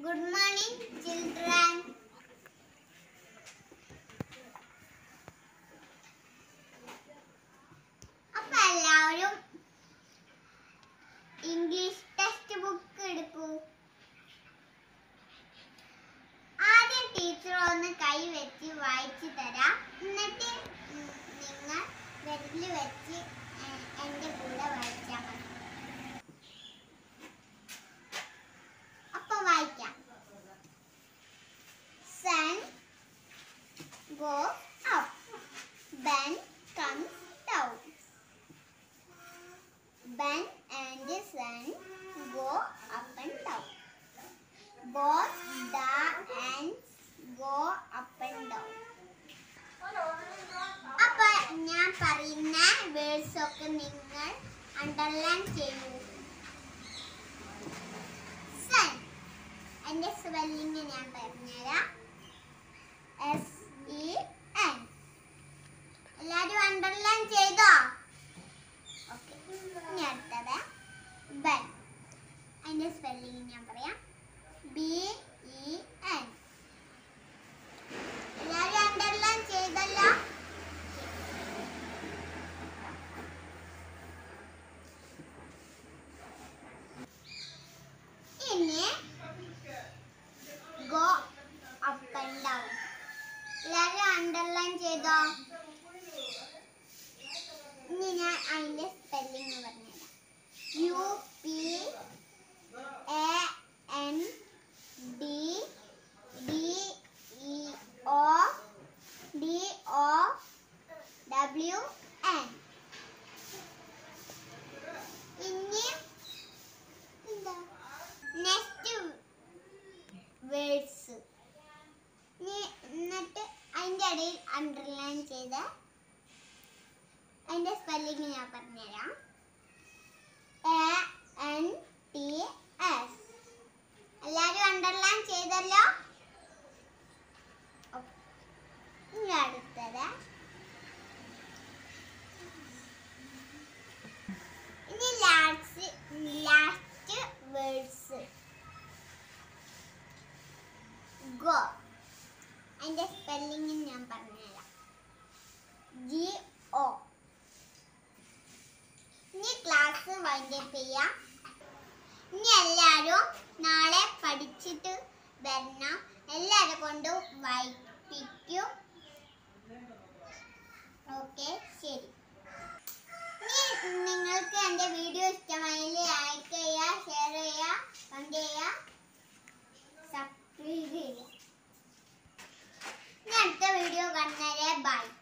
Good morning, children. അപ്പൊ എല്ലാവരും English text book എടുക്കൂ ആദ്യം ടീച്ചർ ഒന്ന് കൈ വെച്ച് വായിച്ചു തരാം എന്നിട്ട് ഉം നിങ്ങൾ വിരല് വെച്ച് എ- എൻ്റെ കൂടെ വായിച്ചാൽ മതി അപ്പൊ വായിക്കാം sun goes up ben comes down ben and the sun go up and down both the ants go up and down അപ്പൊ ഞാൻ പറയുന്ന വേർഡ്സ് ഒക്കെ നിങ്ങൾ അണ്ടർലൈൻ ചെയ്യൂ സൺ അതിന്റെ സ്പെല്ലിംഗ് ഞാൻ പറഞ്ഞുതരാം എസ് ഇ എൻ എല്ലാരും അണ്ടർലൈൻ ചെയ്തോ ഓക്കെ ഇനി അടുത്തത് ബെൻ അതിന്റെ സ്പെല്ലിംഗ് ഞാൻ പറയാം ബി ഇ എൻ എല്ലാരും അണ്ടർലൈൻ ചെയ്തല്ലോ ഇനി ഗോ അപ്പ് ആൻഡ് ഡൗൺ എല്ലാവരും അണ്ടർലൈൻ ചെയ്തോ ഇനി ഞാൻ അതിന്റെ സ്പെല്ലിംഗ് പറഞ്ഞുതരാം U P A N D D E O D O W N ഇനി എന്താ നെക്സ്റ്റ് വേർഡ്സ് എന്നിട്ട് അതിൻ്റെ ഇടയിൽ അണ്ടർലൈൻ ചെയ്ത് അതിൻ്റെ സ്പെല്ലിംഗ് ഞാൻ പറഞ്ഞുതരാം എ എൻ ടി എസ് എല്ലാവരും അണ്ടർലൈൻ ചെയ്തല്ലോ Okay. ഇനി അടുത്തത് ഇനി ലാസ്റ്റ് ലാസ്റ്റ് വേർഡ്സ് ഗോ അതിന്റെ സ്പെല്ലിംഗ് ഞാൻ പറഞ്ഞുതരാം ജി ഒ ഇനി ക്ലാസ് വൈൻഡപ്പ് ചെയ്യാം ഇനി എല്ലാവരും നാളെ പഠിച്ചിട്ട് വരണം എല്ലാവരെ കൊണ്ടും വായിപ്പിക്കും ഓക്കെ ശരി ഇനി നിങ്ങൾക്ക് എൻ്റെ വീഡിയോ ഇഷ്ടമായാൽ ലൈക്ക് ചെയ്യുക ഷെയർ ചെയ്യുക കമൻറ്റ് ചെയ്യുക സബ്സ്ക്രൈബ് ചെയ്യുക ഇനി അടുത്ത വീഡിയോ കാണുന്നവരെ ബൈ